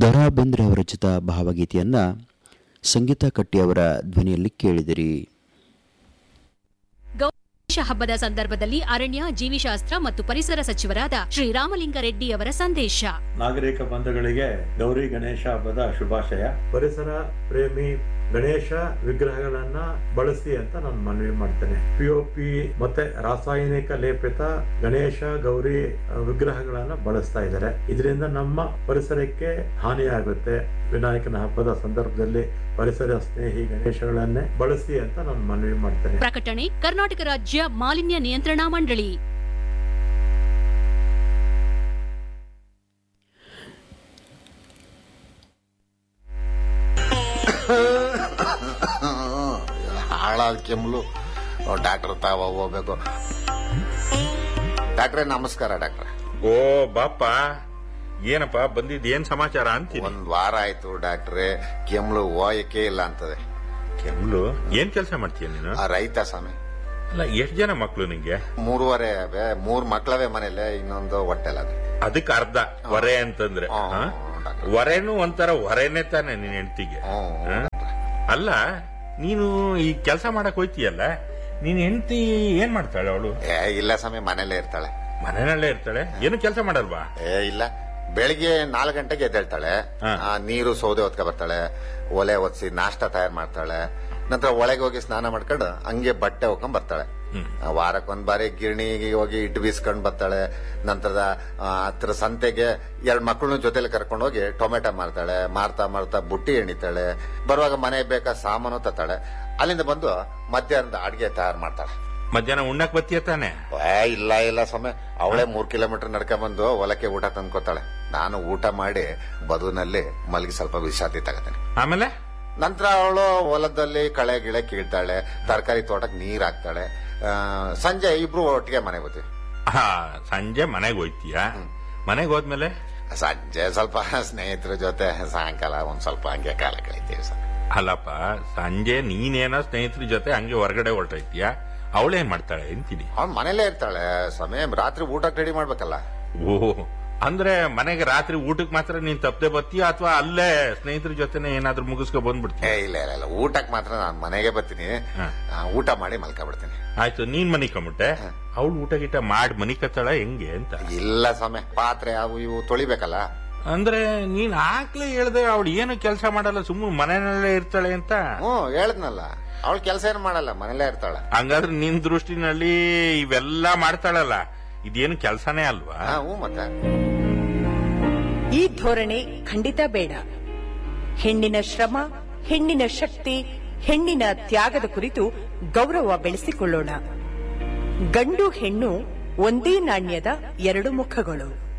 ದರಾ ಬೇಂದ್ರೆ ಅವರ ರಚಿತ ಭಾವಗೀತೆಯನ್ನ ಸಂಗೀತ ಕಟ್ಟಿಯವರ ಧ್ವನಿಯಲ್ಲಿ ಕೇಳಿದಿರಿ ಗಣೇಶ ಹಬ್ಬದ ಸಂದರ್ಭದಲ್ಲಿ ಅರಣ್ಯ ಜೀವಿಶಾಸ್ತ್ರ ಮತ್ತು ಪರಿಸರ ಸಚಿವರಾದ ಶ್ರೀ ರಾಮಲಿಂಗಾರೆಡ್ಡಿ ಅವರ ಸಂದೇಶ ನಾಗರಿಕ ಬಂಧುಗಳಿಗೆ ಗೌರಿ ಗಣೇಶ ಹಬ್ಬದ ಶುಭಾಶಯ ಪರಿಸರ ಪ್ರೇಮಿ ಗಣೇಶ ವಿಗ್ರಹಗಳನ್ನ ಬಳಸಿ ಅಂತ ನಾನು ಮನವಿ ಮಾಡ್ತೇನೆ ಪಿಒಪಿ ಮತ್ತೆ ರಾಸಾಯನಿಕ ಲೇಪಿತ ಗಣೇಶ ಗೌರಿ ಅಹ್, ವಿಗ್ರಹಗಳನ್ನ ಬಳಸ್ತಾ ಇದ್ದಾರೆ ಇದರಿಂದ ನಮ್ಮ ಪರಿಸರಕ್ಕೆ ಹಾನಿಯಾಗುತ್ತೆ ವಿನಾಯಕನ ಹಬ್ಬದ ಸಂದರ್ಭದಲ್ಲಿ ಪರಿಸರ ಸ್ನೇಹಿ ಗಣೇಶಗಳನ್ನೇ ಬಳಸಿ ಅಂತ ನಾನು ಮನವಿ ಮಾಡ್ತೇನೆ ಪ್ರಕಟಣೆ ಕರ್ನಾಟಕ ರಾಜ್ಯ ಮಾಲಿನ್ಯ ನಿಯಂತ್ರಣಾ ಮಂಡಳಿ ಹಾಳಾದ ಕೆಮ್ಮಲು ಡಾಕ್ಟರ್ ತಾವ ಹೋಗ್ಬೇಕು ಡಾಕ್ಟ್ರೇ ನಮಸ್ಕಾರ ಡಾಕ್ಟ್ರೆ ಓ ಬಾಪ ಏನಪ್ಪ ಬಂದಿದ್ ಏನ್ ಸಮಾಚಾರ ಅಂತೀನಿ ಒಂದ್ ವಾರ ಆಯ್ತು ಡಾಕ್ಟ್ರೆ ಕೆಮ್ಲು ಹೋಯಕ್ಕೆ ಇಲ್ಲ ಅಂತದೆ ಕೆಮ್ಲು ಏನ್ ಕೆಲಸ ಮಾಡ್ತೀಯ ನೀನು ಆ ರೈತ ಸ್ವಾಮಿ ಅಲ್ಲ ಎಷ್ಟ್ ಜನ ಮಕ್ಳು ನಿಂಗೆ ಮೂರುವರೆ ಅವೆ ಮೂರ್ ಮಕ್ಳವೆ ಮನೇಲೆ ಇನ್ನೊಂದು ಹೊಟ್ಟೆಲದೆ ಅದಕ್ಕೆ ಅರ್ಧ ಹೊರೆ ಅಂತಂದ್ರೆ ಹ್ಮ್, ಹಾ? ಡಾಕ್ಟ್ರೆ. ಹೊರೆನೂ ಒಂಥರ ಹೊರೆನೇ ತಾನೆ ನಿನ್ ಹೆಂಡತಿಗೆ ಹ್ಮ್, ಡಾಕ್ಟ್ರೆ. ಅಲ್ಲ ನೀನು ಈ ಕೆಲಸ ಮಾಡಕ್ ಹೋಯ್ತೀಯಲ್ಲ ನೀನ್ ಹೆಂಡತಿ ಏನ್ ಮಾಡ್ತಾಳೆ ಅವಳು ಏ ಇಲ್ಲ ಸ್ವಾಮಿ ಮನೇಲೆ ಇರ್ತಾಳೆ ಮನೆಯಲ್ಲೇ ಇರ್ತಾಳೆ ಏನು ಕೆಲಸ ಮಾಡಲ್ವಾ ಏ ಇಲ್ಲ ಬೆಳಿಗ್ಗೆ ನಾಲ್ಕು ಗಂಟೆಗೆ ಎದ್ದೇಳ್ತಾಳೆ ಹಾ. ಆ, ನೀರು ಸೌದೆ ಹೊತ್ಕೊ ಬರ್ತಾಳೆ ಒಲೆ ಒತ್ಸಿ ನಾಷ್ಟ ತಯಾರು ಮಾಡ್ತಾಳೆ ನಂತರ ಒಳಗೆ ಹೋಗಿ ಸ್ನಾನ ಮಾಡ್ಕೊಂಡು ಹಂಗೆ ಬಟ್ಟೆ ಹೋಗ್ಕೊಂಡ್ ಬರ್ತಾಳೆ ಹ್ಮ್. ಆ, ವಾರಕ್ಕೊಂದ್ ಬಾರಿ ಗಿರಣಿಗೆ ಹೋಗಿ ಇಟ್ಟು ಬೀಸ್ಕೊಂಡ್ ಬರ್ತಾಳೆ ನಂತರದ ಆ, ಹತ್ರ ಸಂತೆಗೆ ಎರಡ್ ಮಕ್ಕಳನ್ನ ಜೊತೆಲಿ ಕರ್ಕೊಂಡು ಹೋಗಿ ಟೊಮೆಟೊ ಮಾರ್ತಾಳೆ ಮಾರ್ತಾ ಮಾರ್ತಾ ಬುಟ್ಟಿ ಎಣಿತಾಳೆ ಬರುವಾಗ ಮನೆಗೆ ಬೇಕಾದ ಸಾಮಾನು ತತ್ತಾಳೆ ಅಲ್ಲಿಂದ ಬಂದು ಮಧ್ಯಾಹ್ನದ ಅಡ್ಗೆ ತಯಾರು ಮಾಡ್ತಾಳೆ ಮಧ್ಯಾಹ್ನ ಉಣ್ಣಕ್ ಬತ್ತೀಯ ತಾನೆ ಏ ಇಲ್ಲ ಇಲ್ಲ ಸಮಯ ಅವಳೇ ಮೂರ್ ಕಿಲೋಮೀಟರ್ ನಡ್ಕೊಂಡ್ ಬಂದು ಹೊಲಕ್ಕೆ ಊಟ ತಂದ್ಕೊತಾಳೆ ನಾನು ಊಟ ಮಾಡಿ ಬದುನಲ್ಲಿ ಮಲಗಿ ಸ್ವಲ್ಪ ವಿಶ್ರಾಂತಿ ತಗತೇನೆ ಆಮೇಲೆ ನಂತರ ಅವಳು ಹೊಲದಲ್ಲಿ ಕಳೆ ಗಿಳೆ ಕೀಳ್ತಾಳೆ ತರಕಾರಿ ತೋಟಕ್ಕೆ ನೀರ್ ಹಾಕ್ತಾಳೆ ಆ, ಸಂಜೆ ಇಬ್ರು ಒಟ್ಟಿಗೆ ಮನೆಗೆ ಬರ್ತೀವಿ ಹಾ ಸಂಜೆ ಮನೆಗೆ ಹೋಯ್ತೀಯ ಮನೆಗೆ ಹೋದ್ಮೇಲೆ ಸಂಜೆ ಸ್ವಲ್ಪ ಸ್ನೇಹಿತರ ಜೊತೆ ಸಾಯಂಕಾಲ ಒಂದ್ ಸ್ವಲ್ಪ ಹಂಗೆ ಕಾಲ ಕಳಿತೀವಿ ಸರ್ ಅಲ್ಲಪ್ಪ ಸಂಜೆ ನೀನೇನೋ ಸ್ನೇಹಿತರ ಜೊತೆ ಹಂಗೆ ಹೊರಗಡೆ ಹೊರಟೈತೀಯ ಅವಳೇನ್ ಮಾಡ್ತಾಳೆ ಅಂತೀನಿ ಅವ್ನ್ ಮನೇಲೇ ಇರ್ತಾಳೆ ಸಮಯ ರಾತ್ರಿ ಊಟಕ್ಕೆ ರೆಡಿ ಮಾಡ್ಬೇಕಲ್ಲ ಓ ಅಂದ್ರೆ ಮನೆಗೆ ರಾತ್ರಿ ಊಟಕ್ಕೆ ಮಾತ್ರ ನೀನ್ ತಪ್ಪದೆ ಬರ್ತೀಯ ಅಥವಾ ಅಲ್ಲೇ ಸ್ನೇಹಿತರ ಜೊತೆನೆ ಏನಾದ್ರೂ ಮುಗಿಸ್ಕೊ ಏ ಬಂದ್ಬಿಡ್ತೀಯ ಇಲ್ಲ ಇಲ್ಲ ಇಲ್ಲ ಊಟಕ್ಕೆ ಮಾತ್ರ ನಾನು ಮನೆಗೆ ಬರ್ತೀನಿ ಹಾ. ಆ, ಊಟ ಮಾಡಿ ಮಲ್ಕೊಂಡ್ಬಿಡ್ತೀನಿ ಆಯ್ತು ನೀನ್ ಮನಿ ಕಮ್ಬಿಟ್ಟೆ ಅವಳು ಊಟ ಗೀಟ ಮಾಡಿ ಮನಿ ಕತ್ತಾಳ ಹೆಂಗೆ ಅಂತ ಇಲ್ಲ ಸಮಯ ಪಾತ್ರೆ ಅವು ಇವು ತೊಳಿಬೇಕಲ್ಲ ಅಂದ್ರೆ ನೀನ್ ಆಗ್ಲೇ ಹೇಳ್ದೆ ಅವಳು ಏನು ಕೆಲಸ ಮಾಡಲ್ಲ ಸುಮ್ಮನೆ ಮನೆಯಲ್ಲೇ ಇರ್ತಾಳೆ ಅಂತ ಹ್ಮ್ ಹೇಳದ್ನಲ್ಲ ಅವಳು ಕೆಲಸ ಏನು ಮಾಡಲ್ಲ ಮನೇಲೇ ಇರ್ತಾಳೆ ಹಂಗಾದ್ರೆ ನಿನ್ ದೃಷ್ಟಿನಲ್ಲಿ ಇವೆಲ್ಲ ಮಾಡ್ತಾಳಲ್ಲ ಇದೇನು ಕೆಲಸನೇ ಅಲ್ವಾ ಹಾ ಹ್ಞೂ ಮತ್ತೆ ಈ ಧೋರಣೆ ಖಂಡಿತ ಬೇಡ ಹೆಣ್ಣಿನ ಶ್ರಮ ಹೆಣ್ಣಿನ ಶಕ್ತಿ ಹೆಣ್ಣಿನ ತ್ಯಾಗದ ಕುರಿತು ಗೌರವ ಬೆಳೆಸಿಕೊಳ್ಳೋಣ ಗಂಡು ಹೆಣ್ಣು ಒಂದೇ ನಾಣ್ಯದ ಎರಡು ಮುಖಗಳು